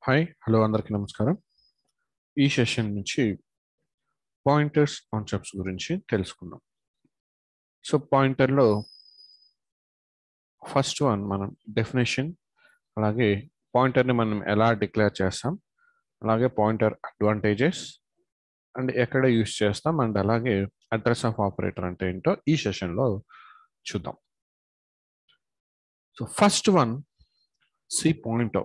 Hi hello అందరికీ నమస్కారం ఈ సెషన్ నుంచి పాయింటర్స్ కాన్సెప్ట్స్ గురించి తెలుసుకుందాం సో పాయింటర్లో ఫస్ట్ వన్ మనం డెఫినేషన్ అలాగే పాయింటర్ని మనం ఎలా డిక్లేర్ చేస్తాం అలాగే పాయింటర్ అడ్వాంటేజెస్ అండ్ ఎక్కడ యూస్ చేస్తాం అండ్ అలాగే అడ్రస్ ఆఫ్ ఆపరేటర్ అంటే ఏంటో ఈ సెషన్లో చూద్దాం so first one C pointer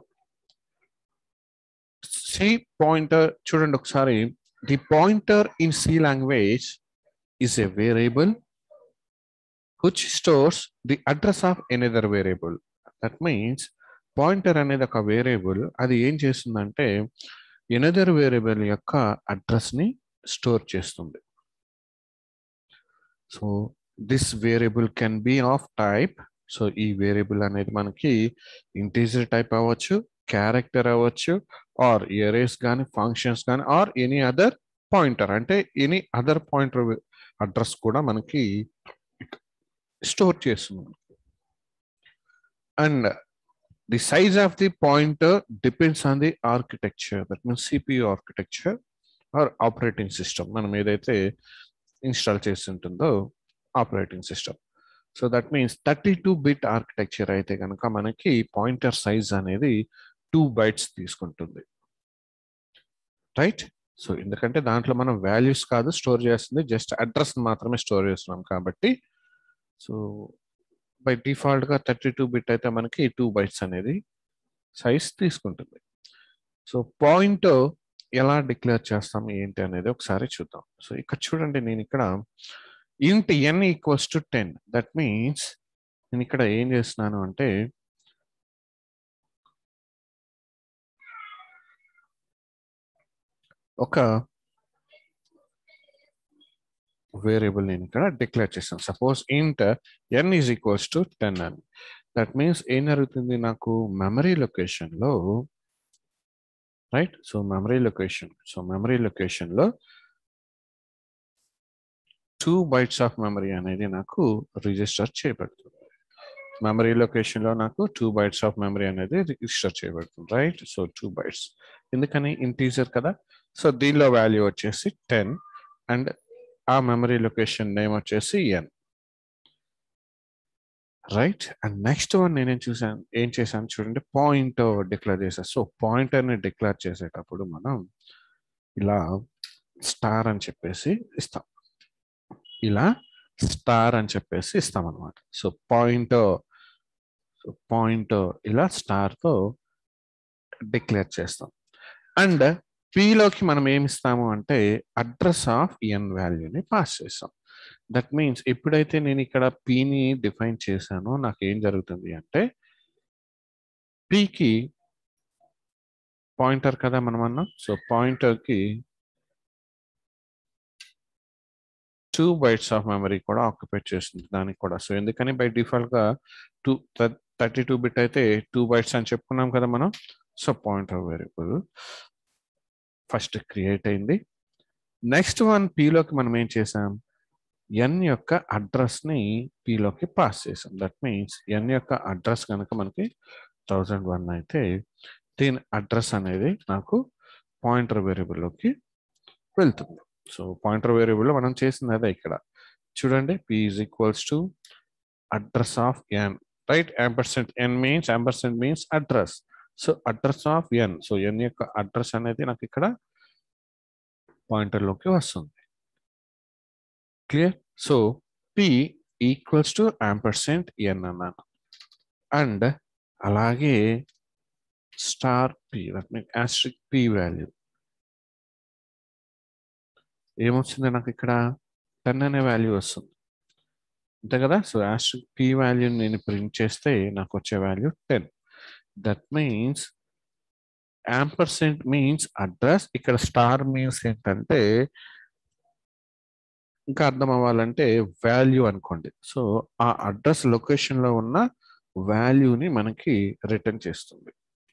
C pointer చూడండి ఒకసారి the pointer in C language is a variable which stores the address of another variable. That means pointer అనేది ఒక వేరియబుల్ అది ఏం చేస్తుందంటే ఎనదర్ వేరియబుల్ యొక్క అడ్రస్ని స్టోర్ చేస్తుంది so this variable can be of type so ఈ వేరియబుల్ అనేది మనకి ఇంటీజర్ టైప్ అవ్వచ్చు క్యారెక్టర్ అవ్వచ్చు ఆర్ ఎరేస్ కానీ ఫంక్షన్స్ కానీ ఆర్ ఎనీ అదర్ పాయింటర్ అంటే ఎనీ అదర్ పాయింటర్ అడ్రస్ కూడా మనకి స్టోర్ చేస్తుంది and the size of the pointer depends on the architecture that means CPU architecture or operating system మనం ఏదైతే ఇన్స్టాల్ చేసి ఉంటుందో operating system so that means thirty two bit architecture అయితే కనుక మనకి పాయింటర్ సైజ్ అనేది టూ బైట్స్ తీసుకుంటుంది right so ఎందుకంటే దాంట్లో మనం వాల్యూస్ కాదు స్టోర్ చేస్తుంది జస్ట్ అడ్రస్ మాత్రమే స్టోర్ చేస్తున్నాం కాబట్టి సో బై డిఫాల్ట్గా థర్టీ టూ బిట్ అయితే మనకి టూ బైట్స్ అనేది సైజ్ తీసుకుంటుంది సో పాయింట్ ఎలా డిక్లేర్ చేస్తాం ఏంటి అనేది ఒకసారి చూద్దాం సో ఇక్కడ చూడండి నేను ఇక్కడ int N equals to ten that means నేను ఇక్కడ ఏం చేస్తున్నాను అంటే ఒక వేరియబుల్ నేను ఇక్కడ డిక్లేర్ చేస్తాను suppose int N is equals to ten అని దట్ మీన్స్ ఏం జరుగుతుంది నాకు మెమరీ లొకేషన్లో right so memory location so memory లొకేషన్లో టూ బైట్స్ ఆఫ్ మెమరీ అనేది నాకు రిజిస్టర్ చేయబడుతుంది మెమరీ లొకేషన్లో నాకు టూ బైట్స్ ఆఫ్ మెమరీ అనేది రిజిస్టర్ చేయబడుతుంది రైట్ సో టూ బైట్స్ ఎందుకని ఇంటీజర్ కదా సో దీనిలో వాల్యూ వచ్చేసి టెన్ అండ్ ఆ మెమరీ లొకేషన్ నేమ్ వచ్చేసి N right and next one నేనేం చూసాను ఏం చేశాను చూడండి పాయింట్ డిక్లేర్ చేశాను సో పాయింటర్ని డిక్లేర్ చేసేటప్పుడు మనం ఇలా స్టార్ అని చెప్పేసి ఇస్తాం ఇలా స్టార్ అని చెప్పేసి ఇస్తాం అనమాట సో పాయింట్ సో పాయింట్ ఇలా స్టార్తో డిక్లేర్ చేస్తాం అండ్ పిలోకి మనం ఏమి ఇస్తాము అంటే అడ్రస్ ఆఫ్ ఎన్ వాల్యూని పాస్ చేస్తాం దట్ మీన్స్ ఎప్పుడైతే నేను ఇక్కడ పిని డిఫైన్ చేశానో నాకు ఏం జరుగుతుంది అంటే పికి పాయింటర్ కదా మనం అన్నాం సో పాయింటర్కి టూ బైట్స్ ఆఫ్ మెమరీ కూడా ఆక్యుపేట్ చేస్తుంది దానికి కూడా సో ఎందుకని బై డిఫాల్ట్గా టూ థర్టీ టూ బిట్ అయితే టూ బైట్స్ అని చెప్పుకున్నాం కదా మనం so pointer variable first create అయింది నెక్స్ట్ వన్ పిలోకి మనం ఏం చేసాం ఎన్ యొక్క అడ్రస్ని పిలోకి పాస్ చేసాం దట్ మీన్స్ ఎన్ యొక్క అడ్రస్ కనుక మనకి థౌజండ్ వన్ అయితే దీని అడ్రస్ అనేది నాకు పాయింటర్ వేరియబుల్లోకి వెళ్తుంది సో పాయింటర్ వేరియబుల్లో మనం చేసింది అదే ఇక్కడ చూడండి P is equals to address of N right percent N means percent means address so address of N so N యొక్క అడ్రస్ అనేది నాకు ఇక్కడ పాయింటర్లోకి వస్తుంది clear so P equals to percent N అన్నాను అండ్ అలాగే star P that mean asterisk P value ఏమొచ్చింది నాకు ఇక్కడ టెన్ అనే వాల్యూ వస్తుంది అంతే కదా సో యాస్ట్రిక్ పి వాల్యూని నేను ప్రింట్ చేస్తే నాకు వచ్చే value ten that means ampersand means address ఇక్కడ స్టార్ మీన్స్ ఏంటంటే ఇంకా అర్థం అవ్వాలంటే వాల్యూ అనుకోండి సో ఆ అడ్రస్ లొకేషన్లో ఉన్న వాల్యూని మనకి రిటర్న్ చేస్తుంది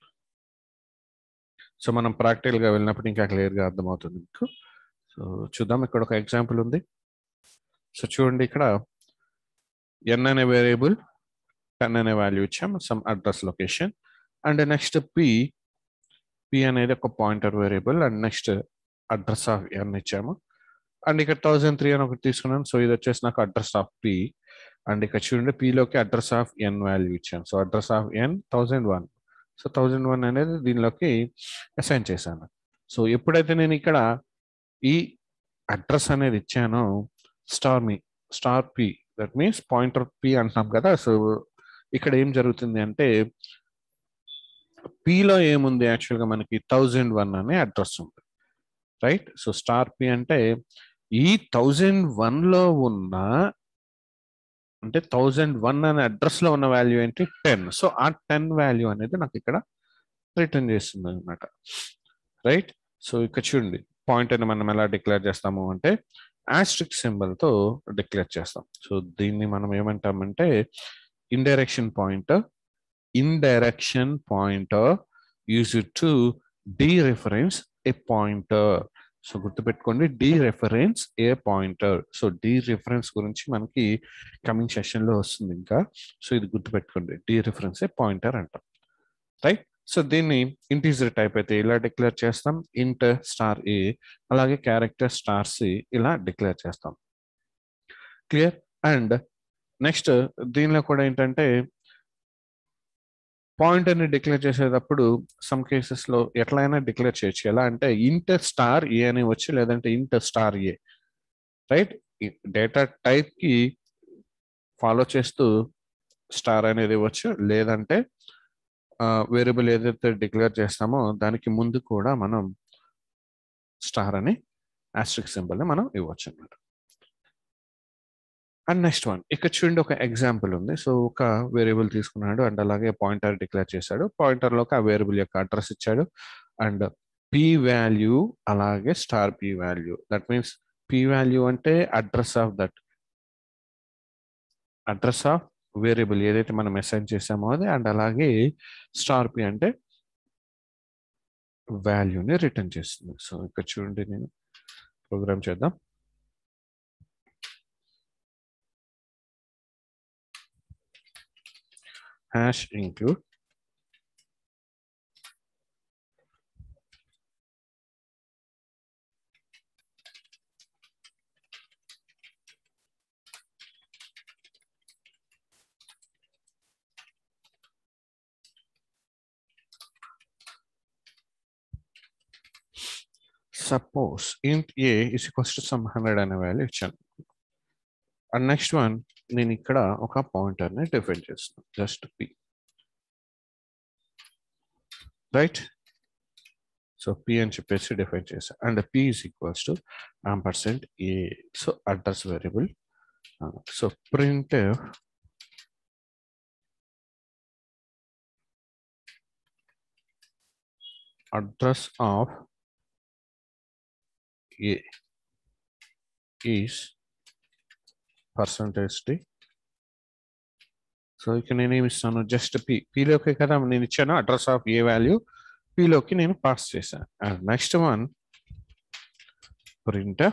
సో మనం ప్రాక్టికల్గా వెళ్ళినప్పుడు ఇంకా క్లియర్గా అర్థమవుతుంది మీకు సో చూద్దాం ఇక్కడ ఒక ఎగ్జాంపుల్ ఉంది సో చూడండి ఇక్కడ ఎన్ అనే వేరియబుల్ టెన్ అనే వాల్యూ ఇచ్చాం some address location and next P P అనేది ఒక pointer variable and next address of N ఇచ్చాము అండ్ ఇక్కడ థౌజండ్ త్రీ అని ఒకటి తీసుకున్నాను సో ఇది వచ్చేసి నాకు అడ్రస్ ఆఫ్ పి అండ్ ఇక్కడ చూడండి పిలోకి అడ్రస్ ఆఫ్ ఎన్ వాల్యూ ఇచ్చాను so address of N thousand one so thousand one అనేది దీనిలోకి అసైన్ చేశాను సో ఎప్పుడైతే నేను ఇక్కడ ఈ అడ్రస్ అనేది ఇచ్చానో స్టార్ మీ star P that means pointer P అంటున్నాం కదా సో ఇక్కడ ఏం జరుగుతుంది అంటే పిలో ఏముంది యాక్చువల్గా మనకి థౌజండ్ వన్ అనే అడ్రస్ ఉంది రైట్ సో స్టార్ పి అంటే ఈ థౌజండ్ వన్లో ఉన్న అంటే థౌజండ్ వన్ అనే అడ్రస్లో ఉన్న వాల్యూ ఏంటి టెన్ సో ఆ టెన్ వాల్యూ అనేది నాకు ఇక్కడ రిటర్న్ చేస్తుంది అనమాట రైట్ సో ఇక్కడ చూడండి పాయింట్ అని మనం ఎలా డిక్లేర్ చేస్తాము అంటే ఆస్ట్రిక్ సింబల్తో డిక్లేర్ చేస్తాం సో దీన్ని మనం ఏమంటామంటే indirection point indirection pointer used to dereference a pointer so గుర్తుపెట్టుకోండి dereference a pointer so dereference గురించి మనకి కమింగ్ సెషన్ లో వస్తుంది ఇంకా సో ఇది గుర్తుపెట్టుకోండి డి రిఫరెన్స్ ఏ పాయింటర్ అంటాం రైట్ సో దీన్ని ఇంటీజర్ టైప్ అయితే ఇలా డిక్లేర్ చేస్తాం ఇంట్ స్టార్ ఏ అలాగే క్యారెక్టర్ స్టార్ సి ఇలా డిక్లేర్ చేస్తాం క్లియర్ అండ్ నెక్స్ట్ దీనిలో కూడా ఏంటంటే పాయింటర్ ని డిక్లేర్ చేసేటప్పుడు సమ్ కేసెస్ లో ఎట్లయినా డిక్లేర్ చేయొచ్చు ఎలా అంటే ఇంటర్ స్టార్ ఏ అని వచ్చి లేదంటే int star A right data type కి ఫాలో చేస్తూ స్టార్ అనేది ఇవ్వచ్చు లేదంటే వేరియబుల్ ఏదైతే డిక్లేర్ చేస్తామో దానికి ముందు కూడా మనం స్టార్ అని ఆస్ట్రిక్ సింబల్ ని మనం ఇవ్వచ్చు అన్నమాట అండ్ నెక్స్ట్ వన్ ఇక్కడ చూడండి ఒక ఎగ్జాంపుల్ ఉంది సో ఒక వేరియబుల్ తీసుకున్నాడు అండ్ అలాగే పాయింటర్ డిక్లేర్ చేశాడు పాయింటర్ లోకి ఆ వేరియబుల్ యొక్క అడ్రస్ ఇచ్చాడు అండ్ పి వాల్యూ అలాగే star P value that means P value అంటే address of that address of variable ఏదైతే మనం అసైన్ చేసామో అది అండ్ అలాగే స్టార్ పి అంటే వాల్యూని రిటర్న్ చేస్తుంది సో ఇక్కడ చూడండి నేను ప్రోగ్రామ్ చేద్దాం hash include suppose int a is equals to some 100 అనే వాల్యూ ఇచ్చాను అండ్ నెక్స్ట్ వన్ నేను ఇక్కడ ఒక పాయింటర్ని డిఫైన్ చేస్తున్నాను just P right so P అని చెప్పేసి డిఫైన్ చేశాను and P is equals to ampersand A so address variable so print address of A is percentage D so ఇక్కడ నేను ఏమి ఇస్తాను జస్ట్ పి పిలోకి కదా నేను ఇచ్చాను అడ్రస్ ఆఫ్ ఏ వాల్యూ పిలోకి నేను పాస్ చేశాను and next one print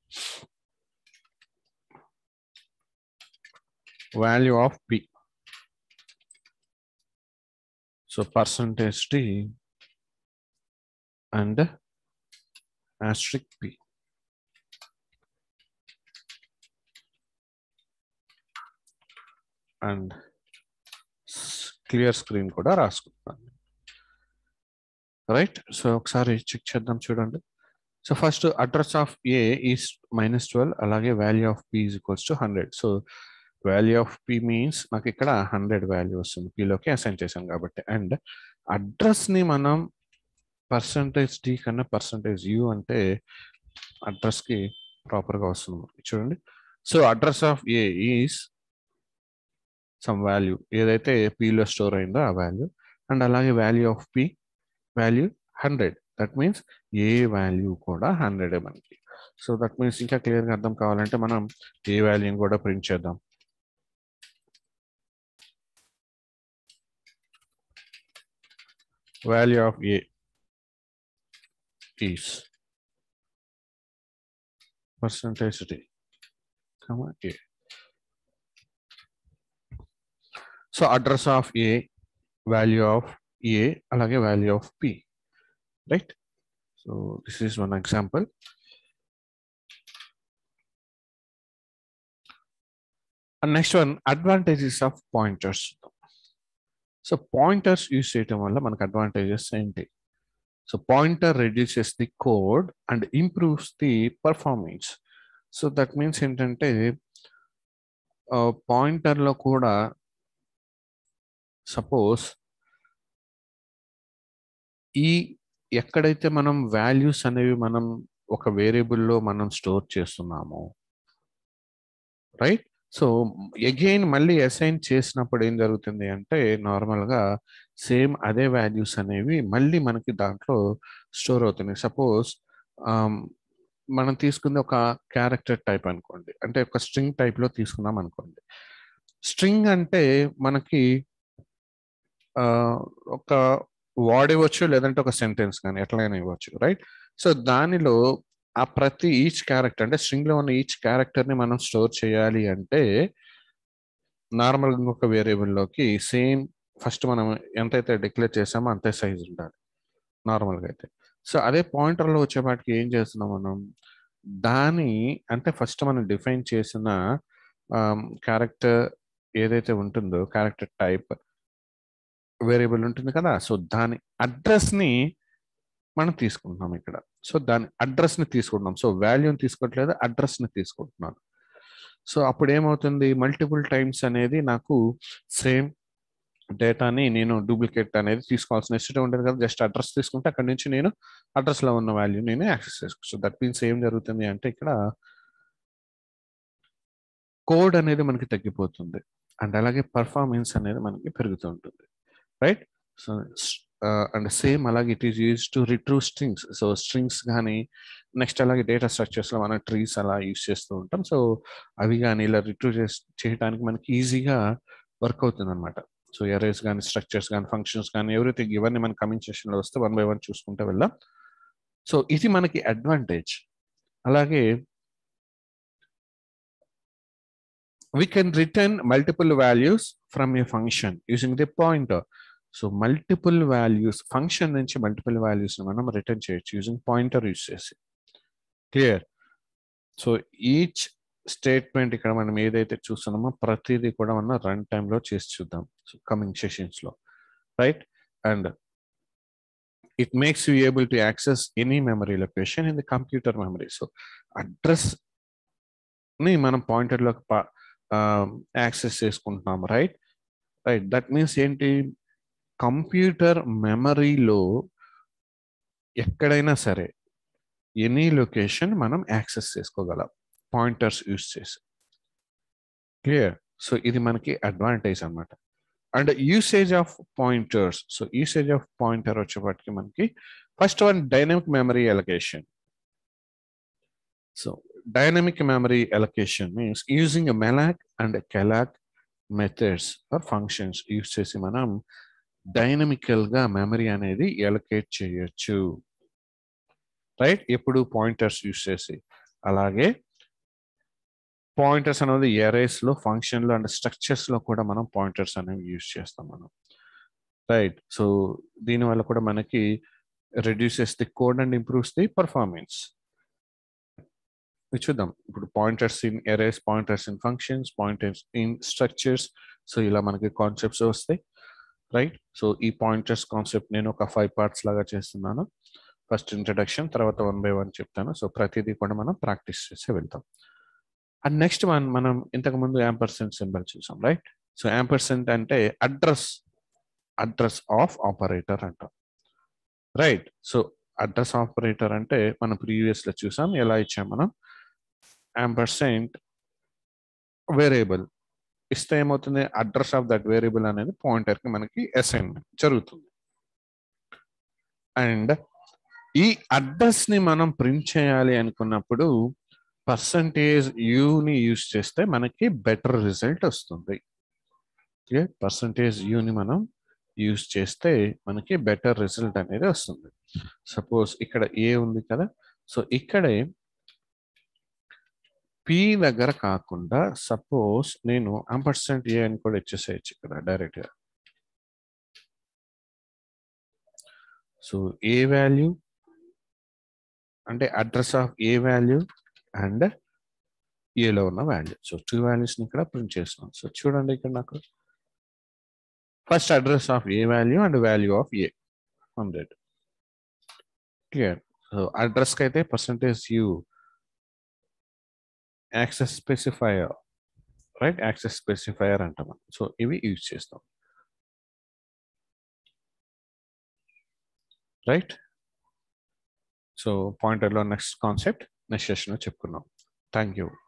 value of P so percentage D and asterisk p and clear screen కూడా రాసుకుంటాను రైట్ సో ఒకసారి చెక్ చేద్దాం చూడండి so first address of A is minus twelve అలాగే value of P is equals to hundred so value of P means నాకు ఇక్కడ hundred value వస్తుంది పిలోకి assign చేశాం కాబట్టి అండ్ అడ్రస్ని మనం పర్సంటేజ్ డి కన్నా పర్సంటేజ్ యూ అంటే అడ్రస్కి ప్రాపర్గా వస్తుంది చూడండి so address of A is some value ఏదైతే పిలో స్టోర్ అయిందో ఆ వాల్యూ అండ్ అలాగే value of P value hundred that means A value కూడా హండ్రెడే మనకి సో దట్ మీన్స్ ఇంకా క్లియర్గా అర్థం కావాలంటే మనం ఏ వాల్యూని కూడా ప్రింట్ చేద్దాం value of A is percentage d comma a so address of A value of A అలాగే value of P right so this is one example and next one advantages of pointers so pointers use చేయటం వల్ల మనకు advantages ఏంటి so pointer reduces the code and improves the performance so that means ఏంటంటే పాయింటర్లో కూడా suppose ఈ ఎక్కడైతే మనం వాల్యూస్ అనేవి మనం ఒక వేరియబుల్లో మనం స్టోర్ చేస్తున్నామో రైట్ సో అగైన్ మళ్ళీ అసైన్ చేసినప్పుడు ఏం జరుగుతుంది అంటే నార్మల్గా సేమ్ అదే వాల్యూస్ అనేవి మళ్ళీ మనకి దాంట్లో స్టోర్ అవుతున్నాయి సపోజ్ మనం తీసుకుంది ఒక క్యారెక్టర్ టైప్ అనుకోండి అంటే ఒక స్ట్రింగ్ టైప్లో తీసుకున్నాం అనుకోండి స్ట్రింగ్ అంటే మనకి ఒక వర్డ్ ఇవ్వచ్చు లేదంటే ఒక సెంటెన్స్ కానీ ఎట్లయినా ఇవ్వచ్చు రైట్ సో దానిలో ఆ ప్రతి ఈచ్ క్యారెక్టర్ అంటే స్ట్రింగ్ లో ఉన్న ఈచ్ క్యారెక్టర్ ని మనం స్టోర్ చేయాలి అంటే నార్మల్ ఇంకొక వేరియబుల్లోకి సేమ్ ఫస్ట్ మనం ఎంతైతే డిక్లేర్ చేసామో అంతే సైజ్ ఉండాలి నార్మల్గా అయితే సో అదే పాయింటర్లో వచ్చేపాటికి ఏం చేస్తున్నాం మనం దాని అంటే ఫస్ట్ మనం డిఫైన్ చేసిన క్యారెక్టర్ ఏదైతే ఉంటుందో క్యారెక్టర్ టైప్ వేరియబుల్ ఉంటుంది కదా సో దాని అడ్రస్ని మనం తీసుకుంటున్నాం ఇక్కడ సో దాని అడ్రస్ని తీసుకుంటున్నాం సో వాల్యూని తీసుకోవట్లేదు అడ్రస్ని తీసుకుంటున్నాను సో అప్పుడు ఏమవుతుంది మల్టిపుల్ టైమ్స్ అనేది నాకు సేమ్ డేటాని నేను డూప్లికేట్ అనేది తీసుకోవాల్సిన నెసిటీ ఉండదు కదా జస్ట్ అడ్రస్ తీసుకుంటే అక్కడ నుంచి నేను అడ్రస్లో ఉన్న వాల్యూ నేను యాక్సెస్ చేసుకోవచ్చు దట్ మీన్స్ ఏం జరుగుతుంది అంటే ఇక్కడ కోడ్ అనేది మనకి తగ్గిపోతుంది అండ్ అలాగే పర్ఫార్మెన్స్ అనేది మనకి పెరుగుతూ ఉంటుంది రైట్ సో అండ్ సేమ్ అలాగే it is use to retrieve strings so strings కానీ నెక్స్ట్ అలాగే డేటా స్ట్రక్చర్స్లో మనం ట్రీస్ అలా యూజ్ చేస్తూ ఉంటాం సో అవి కానీ ఇలా రిట్రూ చేయడానికి మనకి ఈజీగా వర్క్ అవుతుంది అనమాట సో ఎరేస్ కానీ స్ట్రక్చర్స్ కానీ ఫంక్షన్స్ కానీ ఎవ్రీథింగ్ ఇవన్నీ మన కమింగ్ సెషన్లో వస్తే వన్ బై వన్ చూసుకుంటే వెళ్దాం సో ఇది మనకి అడ్వాంటేజ్ అలాగే we can return multiple values from a function using the pointer. So multiple values function నుంచి మల్టిపుల్ వాల్యూస్ మనం రిటర్న్ చేయొచ్చు యూజింగ్ పాయింటర్ యూస్ చేసి క్లియర్ సో ఈచ్ స్టేట్మెంట్ ఇక్కడ మనం ఏదైతే చూస్తున్నామో ప్రతిదీ కూడా మనం రన్ టైంలో చేసి చూద్దాం సో కమింగ్ సెషన్స్లో right and it makes you able to access any memory location in the computer memory so address ని మనం పాయింటర్లోకి యాక్సెస్ చేసుకుంటున్నాం రైట్ రైట్ దట్ మీన్స్ ఏంటి కంప్యూటర్ మెమరీలో ఎక్కడైనా సరే ఎనీ లొకేషన్ మనం యాక్సెస్ చేసుకోగలం పాయింటర్స్ యూస్ చేసి క్లియర్ సో ఇది మనకి అడ్వాంటేజ్ అనమాట and usage of pointers so usage of pointer వచ్చేప్పటికి మనకి first one dynamic memory allocation so dynamic memory allocation means using a malloc and a calloc methods or functions use చేసి మనం dynamical గా memory అనేది allocate చేయొచ్చు right ఎప్పుడు pointers use చేసి అలాగే పాయింటర్స్ అనేది ఎరేస్ లో ఫంక్షన్లు అండ్ స్ట్రక్చర్స్ లో కూడా మనం పాయింటర్స్ అనేవి యూస్ చేస్తాం మనం రైట్ సో దీనివల్ల కూడా మనకి reduces the code and improves the performance చూద్దాం ఇప్పుడు pointers in arrays pointers in functions pointers in structures so ఇలా మనకి కాన్సెప్ట్స్ వస్తాయి రైట్ సో ఈ పాయింటర్స్ కాన్సెప్ట్ నేను ఒక ఫైవ్ పార్ట్స్ లాగా చేస్తున్నాను ఫస్ట్ ఇంట్రడక్షన్ తర్వాత వన్ బై వన్ చెప్తాను సో ప్రతిదీ కూడా మనం ప్రాక్టీస్ చేసి వెళ్తాం అండ్ నెక్స్ట్ వన్ మనం ఇంతకు ముందు యాంపర్సెంట్ సింబల్ చూసాం రైట్ సో యాంపర్సెంట్ అంటే అడ్రస్ అడ్రస్ ఆఫ్ ఆపరేటర్ అంటాం రైట్ సో అడ్రస్ ఆపరేటర్ అంటే మనం ప్రీవియస్లో చూసాం ఎలా ఇచ్చాం మనం యాంపర్సెంట్ వేరియబుల్ ఇస్తే ఏమవుతుంది అడ్రస్ ఆఫ్ దట్ వేరియబుల్ అనేది పాయింటర్ కి మనకి అసైన్మెంట్ జరుగుతుంది అండ్ ఈ అడ్రస్ ని మనం ప్రింట్ చేయాలి అనుకున్నప్పుడు పర్సంటేజ్ యూని యూస్ చేస్తే మనకి బెటర్ రిజల్ట్ వస్తుంది పర్సంటేజ్ యూని మనం యూస్ చేస్తే మనకి బెటర్ రిజల్ట్ అనేది వస్తుంది సపోజ్ ఇక్కడ ఏ ఉంది కదా సో ఇక్కడే పి దగ్గర కాకుండా సపోజ్ నేను అంపర్సెంట్ ఏ అని కూడా ఇచ్చేసేయచ్చు ఇక్కడ డైరెక్ట్గా సో ఏ వాల్యూ అంటే address of A value and ఏలో ఉన్న వాల్యూ సో టూ వాల్యూస్ని ఇక్కడ ప్రింట్ చేస్తున్నాం సో చూడండి ఇక్కడ నాకు first address of A value and value of A hundred clear so అడ్రస్కి అయితే percentage u access specifier right access specifier అంటాం సో ఇవి యూజ్ చేస్తాం రైట్ సో పాయింటర్లో నెక్స్ట్ కాన్సెప్ట్ నెక్స్ట్ సెషన్లో చెప్పుకున్నాం థ్యాంక్ యూ